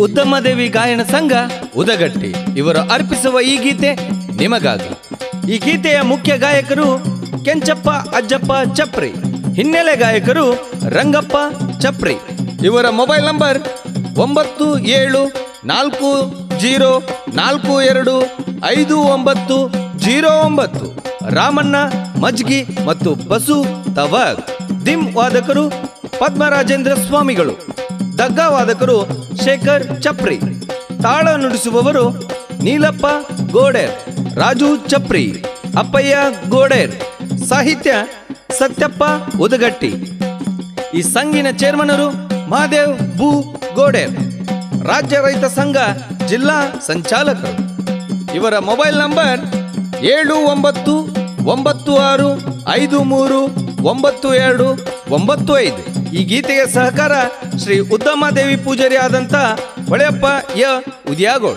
ಉದ್ದಮದೇವಿ ಗಾಯನ ಸಂಘ ಉದಗಟ್ಟಿ ಇವರು ಅರ್ಪಿಸುವ ಈ ಗೀತೆ ನಿಮಗಾಗಿ ಈ ಗೀತೆಯ ಮುಖ್ಯ ಗಾಯಕರು ಕೆಂಚಪ್ಪ ಅಜ್ಜಪ್ಪ ಚಪ್ರಿ ಹಿನ್ನೆಲೆ ಗಾಯಕರು ರಂಗಪ್ಪ ಚಪ್ರಿ ಇವರ ಮೊಬೈಲ್ ನಂಬರ್ ಒಂಬತ್ತು ಏಳು ನಾಲ್ಕು ಜೀರೋ ನಾಲ್ಕು ಎರಡು ಐದು ಒಂಬತ್ತು ಜೀರೋ ಒಂಬತ್ತು ರಾಮಣ್ಣ ಮಜ್ಗಿ ಮತ್ತು ಬಸು ತವಗ್ ದಿಮ್ ವಾದಕರು ಪದ್ಮರಾಜೇಂದ್ರ ಸ್ವಾಮಿಗಳು ದಗ್ಗ ವಾದಕರು ಶೇಖರ್ ಚಪ್ರಿ ತಾಳ ನುಡಿಸುವವರು ನೀಲಪ್ಪ ಗೋಡೆರ್ ರಾಜು ಚಪ್ರಿ ಅಪ್ಪಯ್ಯ ಗೋಡೆರ್ ಸಾಹಿತ್ಯ ಸತ್ಯಪ್ಪ ಉದಗಟ್ಟಿ ಈ ಸಂಘಿನ ಚೇರ್ಮನರು ಮಹಾದೇವ್ ಬೂ ಗೋಡೆರ್ ರಾಜ್ಯ ರೈತ ಸಂಘ ಜಿಲ್ಲಾ ಸಂಚಾಲಕರು ಇವರ ಮೊಬೈಲ್ ನಂಬರ್ ಏಳು ಒಂಬತ್ತು ಒಂಬತ್ತು ಆರು ಐದು ಮೂರು ಒಂಬತ್ತು ಎರಡು ಒಂಬತ್ತು ಐದು ಈ ಗೀತೆಗೆ ಸಹಕಾರ ಶ್ರೀ ಉದ್ದಮಾದೇವಿ ಪೂಜಾರಿ ಆದಂತ ಹೊಳೆಯಪ್ಪ ಯ ಉದ್ಯಾಗೋಳ್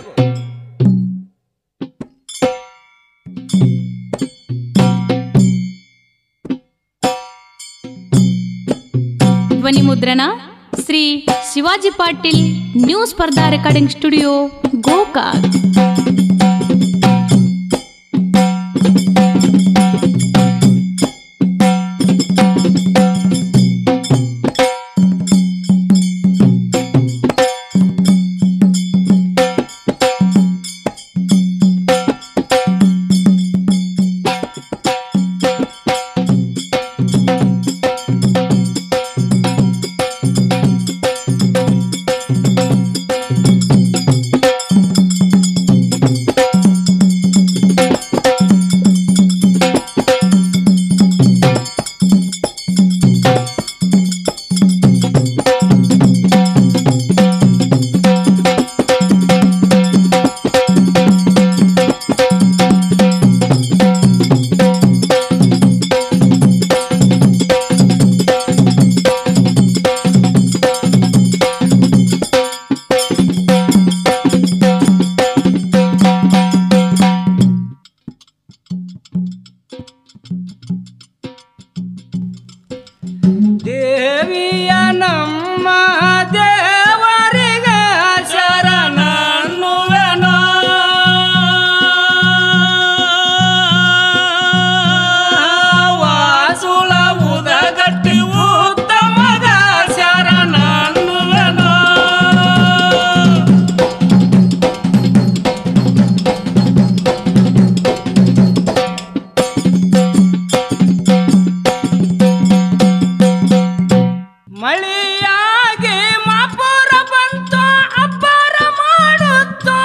ಧ್ವನಿ ಮುದ್ರಣ Shri Shivaji Patil new Spardha recording studio Gokak ದೇವಿಯ ನಮ್ಮ ದೇವರಿಗೆ ಶರಣನ್ನುವೆನೋ ವಾಸುಲ ಉದಗಟ್ಟಿ ಉತ್ತಮಗ ಶರಣನ್ನುವೆನೋ ಮಳೆಯಾಗಿ ಮಾಪುರ ಬಂತು ಅಬ್ಬರ ಮಾಡುತ್ತೋ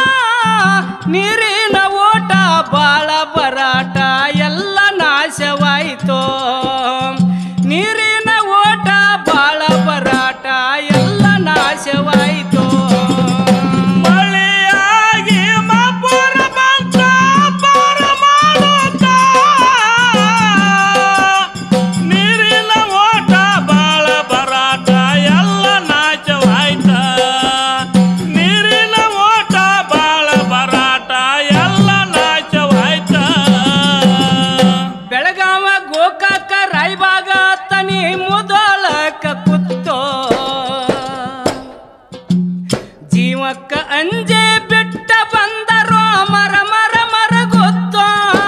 ನೀರಿನ ಓಟ ಬಾಳ ಬರಾಟ ಎಲ್ಲ ನಾಶವಾಯಿತು ನೀರಿನ ಓಟ ಬಾಳ ಬರಾಟ ಎಲ್ಲ ನಾಶವಾಯಿತು ಮಳೆಯಾಗಿ ಮಾಪುರ ಬಂತು ಅಬ್ಬರ ಮಾಡುತ್ತಾ ನೀರಿನ ಓಟ ಬಾಳ ಬರಾಟ ಎಲ್ಲ ನಾಚವಾಯ್ತ ನೀರಿನ ಓಟ ಬಾಳ ಬರಾಟ ಎಲ್ಲ ನಾಚವಾಯ್ತ ಬೆಳಗಾವ ಗೋಕಾಕ ರಾಯಬಾಗ ತನಿ ಮುದೋಳಕ ಕುತ್ತೋ ಜೀವಕ್ಕ ಅಂಜೆ ಬಿಟ್ಟ ಬಂದರೋ ಮರ ಮರ ಮರ ಗೊತ್ತೋ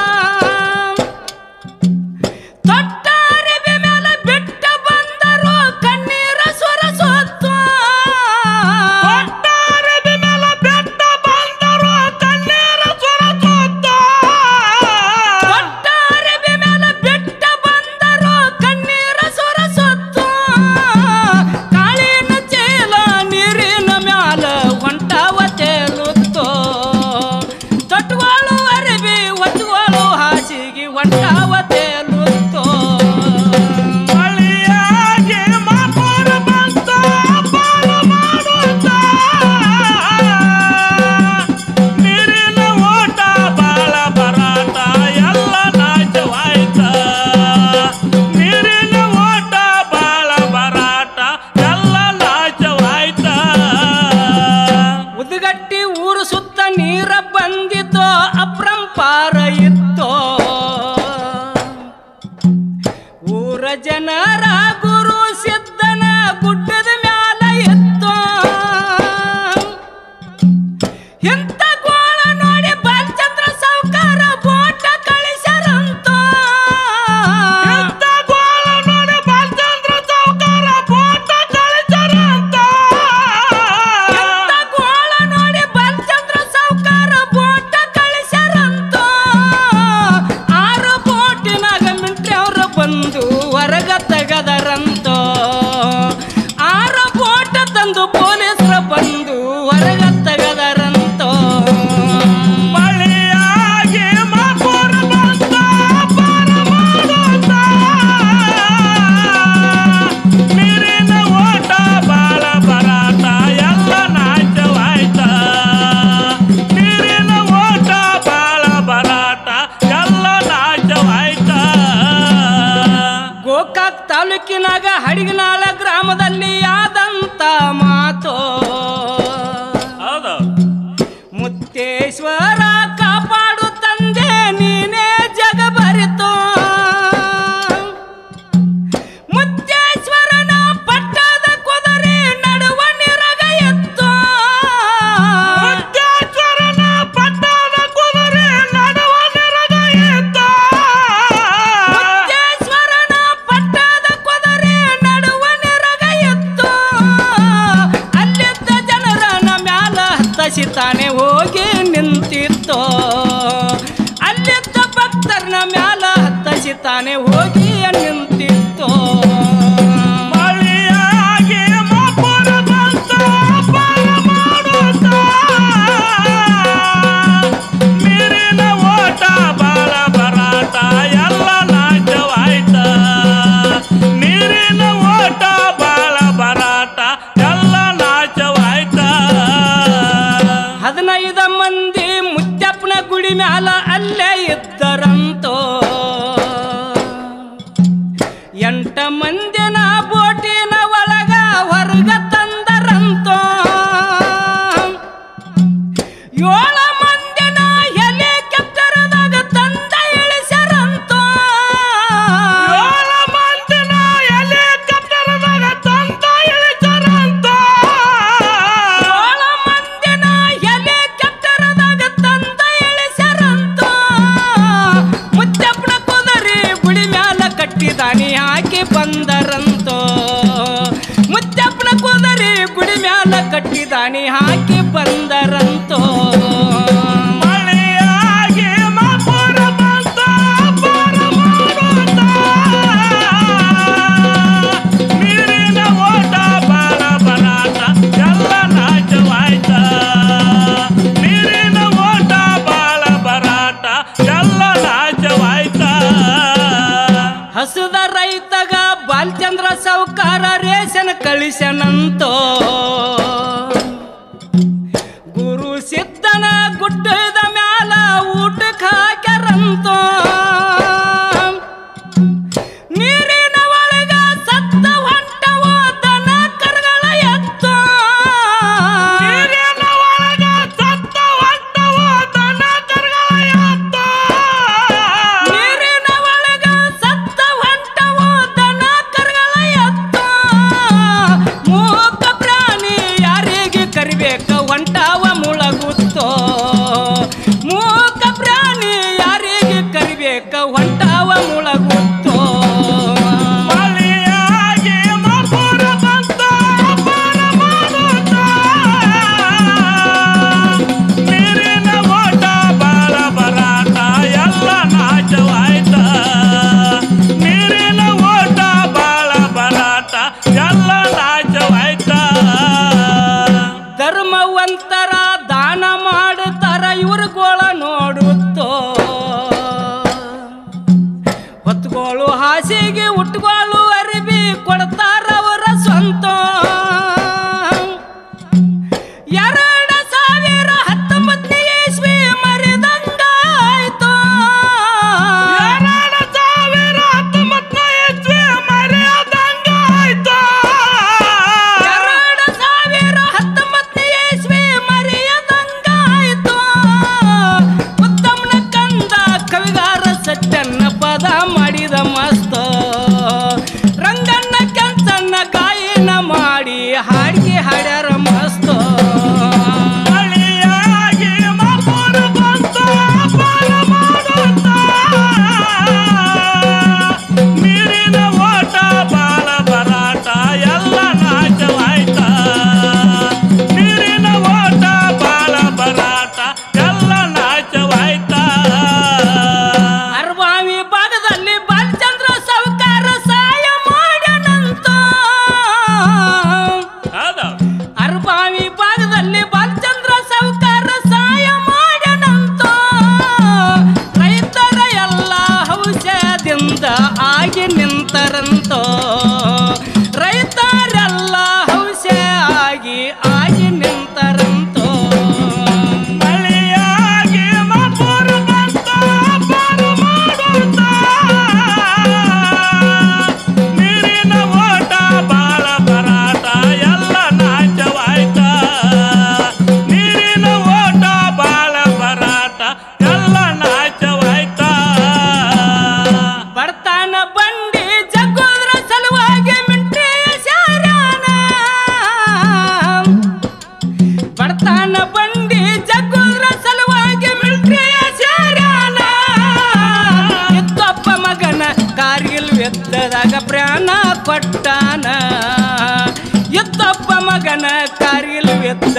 ತೊಟ್ಟಾರಿಬಿ ಮೇಲೆ ಬಿಟ್ಟ ಬಂದರು ಕಣ್ಣೀರ ಸುರಸೊತ್ತು ತೊಟ್ಟಾರಿಬಿ ಮೇಲೆ ಬಿಟ್ಟ ಬಂದರು ಕಣ್ಣೀರ ಸುರಸೊತ್ತು ತೊಟ್ಟಾರಿಬಿ ಮೇಲೆ ಬಿಟ್ಟ ಬಂದರು ಕಣ್ಣೀರ ಸುರಸೊತ್ತು ಕಾಳಿನ ಚೇಲ ನೀರಿನ ಮ್ಯಾಲ ಹೊಂಟವ ಚೇಲು ಒಂದು ಪೊಲೀಸರ ಬಂದು ಹೊರಗ ತೆಗದರಂತೋ ಮಳೆಯಾಗಿ ಮಾಪುರ ಬಂತ ಪಾರ ಮಾಡುತ್ತ ನೀರಿನ ಓಟ ಬಾಳ ಬರಾಟ ಎಲ್ಲ ನಾಚವಾಯ್ತ ನೀರಿನ ಓಟ ಬಾಳ ಬರಾಟ ಎಲ್ಲ ನಾಚವಾಯ್ತ ಗೋಕಾಕ್ ತಾಲೂಕಿನಾಗ ಹಡಿಗನಾಳ ಗ್ರಾಮದಲ್ಲಿ ಆದಂತ ಮಾತು ಹೌದು ಮುತ್ತೇಶ್ವರ ಕಾಪಾಡು ತಂದೆ ನೀನೇ ಜಗ ಬರಿತು ಮುತ್ತೇಶ್ವರನ ಪಟ್ಟದ ಕುದುರೆ ನಡುವ ನಿರಗ ಎತ್ತು ಮುತ್ತೇಶ್ವರನ ಪಟ್ಟದ ಕುದುರೆ ನಡುವ ನೆರಗ ಎತ್ತ. ಮುತ್ತೇಶ್ವರನ ಪಟ್ಟದ ಕುದುರೆ ನಡುವ ನಿರಗ ಎತ್ತು ಅಲ್ಲಿದ್ದ ಜನರನ ಮ್ಯಾಲ ಹತ್ತಸಿತಾನೆ ಹೋಗಿ ನಿಂತಿತ್ತು ಅಲ್ಲಿದ್ದ ಭಕ್ತರನ ಮ್ಯಾಲ ಹತ್ತಸಿತಾನೆ ಹೋಗಿ ನಿಂತಿತ್ತು ಮಳೆಯಾಗಿ ಮಾಪುರ ಬಂತ ಪಾರ ಮಾಡುತ್ತ. ನೀರಿನ ಓಟ ಬಾಳ ಬರಾಟ ಎಲ್ಲ ನಾಚವಾಯ್ತ ನೀರಿನ ಓಟ ಬಾಳ ಬರಾಟ ಎಲ್ಲ ನಾಚವಾಯ್ತ ಹದಿನೈದ ಮಂದಿ ಮುತ್ತಪ್ಪನ ಗುಡಿ ಮ್ಯಾಲ ಅಲ್ಲೇ ಇದ್ದರಂತೋ ಎಂಟ ಮಂದಿನ ಬೋಟಿನ ಒಳಗ ಹೊರಗ ತಂದರಂತೋ ಏಳ ಮಂದಿನ ಹೆಲಿಕಾಪ್ಟರ್ದಾಗ ತಂದ ಇಳಿಸ್ಯಾರಂತೋ ಏಳ ಮಂದಿನ ಹೆಲಿಕಾಪ್ಟರ್ದಾಗ ತಂದ ಇಳಿತಾರಂತ. ಏಳ ಮಂದಿನ ಹೆಲಿಕಾಪ್ಟರ್ದಾಗ ತಂದ ಇಳಿಸ್ಯಾರಂತೋ ಮುತ್ತಪ್ಪನ ಕುದುರೆ ಗುಡಿ ಮ್ಯಾಲ ಕಟ್ಟಿದಾನಿ ಹಾಕಿ ಬಂದರಂತೋ ಮುತ್ತಪ್ಪನ ಕುದುರೆ ಗುಡಿ ಮ್ಯಾಲ ಕಟ್ಟಿದಾನಿ ಹಾಕಿ ಬಂದರಂತೋ ಮಳೆಯಾಗಿ ಮಾಪುರ ಬಂತ ಪಾರ ಮಾಡುತ್ತ. ನೀರಿನ ಓಟ ಬಾಳ ಬರಾಟ ಎಲ್ಲ ನಾಚವಾಯ್ತ ನೀರಿನ ಓಟ ಬಾಳ ಬರಾಟ ಎಲ್ಲ ನಾಚವಾಯ್ತ ಹಸುದ ರೈತಗ ಬಾಲ್ಚಂದ್ರ ಸೌಕಾರ ರೇಷನ್ ಕಳಿಸನಂತೋ ಗುರು ಸಿದ್ಧನ ಗುಡ್ಡದ ಮ್ಯಾಲ ಊಟಕ್ಕೆ ಹಾಕ್ಯಾರಂತೋ ನೀರಿನ ಒಳಗ ಸತ್ತ ಹೊಂಟವ ದನ ಕರುಗಳ ಎತ್ತೋ ನೀರಿನ ಒಳಗ ಸತ್ತ ಹೊಂಟವ ದನ ಕರುಗಳ ಎತ್ತ. ನೀರಿನ ಒಳಗ ಸತ್ತ ಹೊಂಟವ ದನ ಕರುಗಳ ಎತ್ತೋ ಮೂಕ ಪ್ರಾಣಿ ಯಾರಿಗೆ ಕರಿಬೇಕ ಹೊಂಟವ ಮುಳಗುತ್ತೋ ಮೂಕ ಪ್ರಾಣಿ ಯಾರಿಗೆ ಕರಿಬೇಕ ಹೊಂಟವ ಮುಳಗುತ್ತೋ ಮಳೆಯಾಗಿ ಮಾಪುರ ಬಂತ ಪಾರ ಮಾಡುತ್ತ. ನೀರಿನ ಓಟ ಬಾಳ ಬರಾಟ ಎಲ್ಲ ನಾಚವಾಯ್ತ ನೀರಿನ ಓಟ ಬಾಳ ಬರಾಟ ಎಲ್ಲ ನಾಚವಾಯ್ತ ಧರ್ಮವಂತರ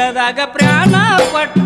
ಯುದ್ಧದಾಗ ಪ್ರಾಣ ಕೊಟ್ಟ